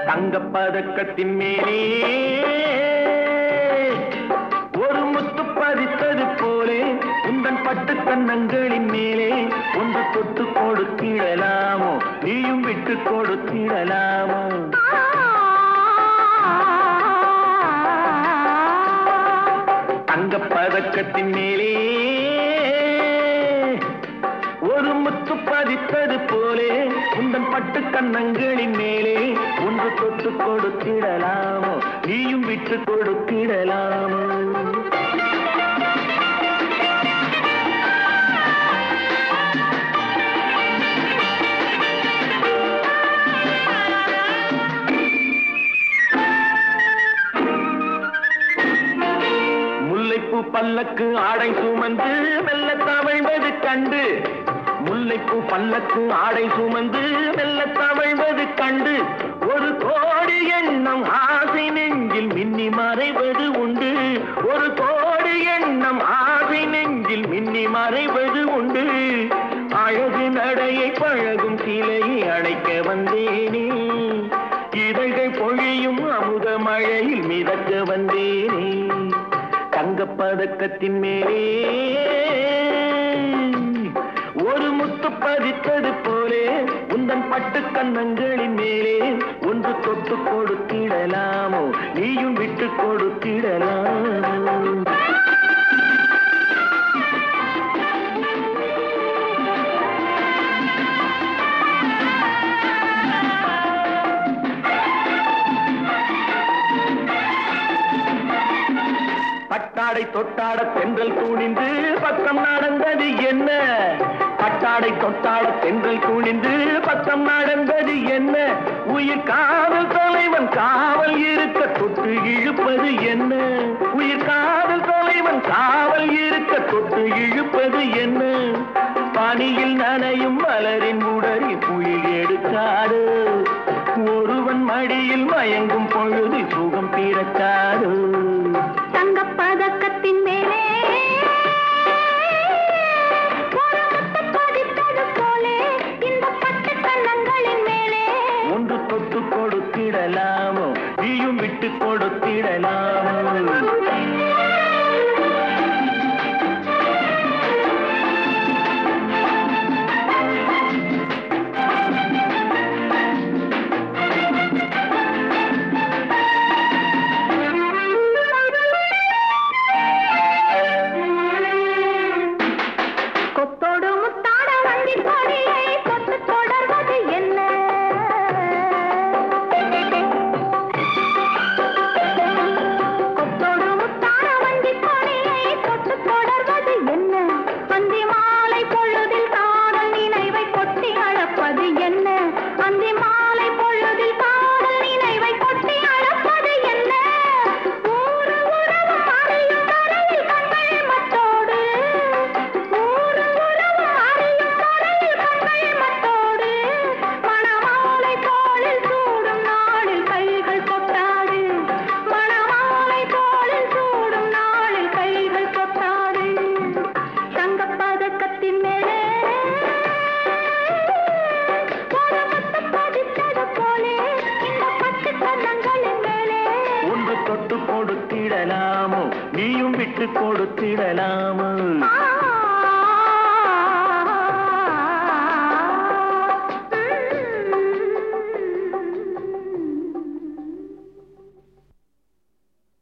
தங்கப் பதக்கத்தின் மேலே ஒரு முத்து பதித்தது போலே உந்தன் பட்டு கன்னங்களின் மேலே ஒன்று தொட்டு கொடுத்திடலாமோ நீயும் விட்டு கொடுத்திடலாமோ தங்கப் பதக்கத்தின் மேலே ஒரு முத்து பதித்தது போலே உந்தன் பட்டு கன்னங்களின் மேலே ஒன்று தொட்டு கொடுத்திடலாமோ நீயும் விட்டு கொடுத்திடலாமோ முல்லைப்பூ பல்லக்கு ஆடை சுமந்து மெல்ல தவழ்வது கண்டு முல்லைப்பூ பல்லக்கு ஆடை சுமந்து மெல்ல தவழ்வது கண்டு ஒரு கோடி எண்ணம் ஆசை நெஞ்சில் மின்னி மறைவது உண்டு ஒரு கோடி எண்ணம் ஆசை நெஞ்சில் மின்னி மறைவது உண்டு அழகு நடையை பழகும் சிலையை அழைக்க வந்தேனே இதழ்கள் பொழியும் அமுத மழையில் மிதக்க வந்தேனே தங்கப் பதக்கத்தின் மேலே ஒரு முத்து பதித்தது போலே உந்தன் பட்டு கன்னங்களின் மேலே ஒன்று தொட்டு கொடுத்திடலாமோ நீயும் விட்டு கொடுத்திடலாமோ பட்டாடை தொட்டாட தென்றல் துணிந்து பக்கம் நடந்தது என்ன பட்டாடை தொட்டாட தென்றல் துணிந்து பக்கம் நடந்தது என்ன உயிர் காவல் தலைவன் காவல் இருக்க தொட்டு இழுப்பது என்ன உயிர் காவல் தலைவன் காவல் இருக்க தொட்டு இழுப்பது என்ன பனியில் நனையும் மலரின் உடலில் புயல் எடுக்காது ஒருவன் மடியில் மயங்கும் பொழுது சுகம் பிறக்காது தங்கப் பதக்கத்தின் மேலே ஒரு முத்து பதித்தது போலே இந்த பட்டு கன்னங்களின் மேலே ஒன்று தொட்டு கொடுத்திடலாமோ நீயும் விட்டு கொடுத்திடலாமோ கொத்தோடு முத்தாட வண்டி கொடியை தொட்டு தொடர்வது என்ன கொத்தோடு முத்தாட வண்டி கொடியை தொட்டு தொடர்வது என்ன அந்தி மாலை பொழுதில் காதல் நினைவை கொட்டி அளப்பது என்ன அந்தி மாலை பொழுதில் காதல் நினைவை கொட்டி அளப்பது என்ன ஊரு உறவு அறியும் வரையில் கண்கள் மத்தோடு ஊரு உறவு அறியும் வரையில் கண்கள் மத்தோடு மணமாலை தோளில் சூடும் நாளில் கைகள் கொட்டாது மணமாலை தோளில் சூடும் நாளில் கைகள் கொட்டாது தங்கப் பதக்கத்தின் மேலே ஒரு முத்து பதித்தது போலே இந்த பட்டு கன்னங்களின் மேலே ஒன்று தொட்டு கொடுத்திடலாமோ நீயும் விட்டு கொடுத்திடலாமோ ஆ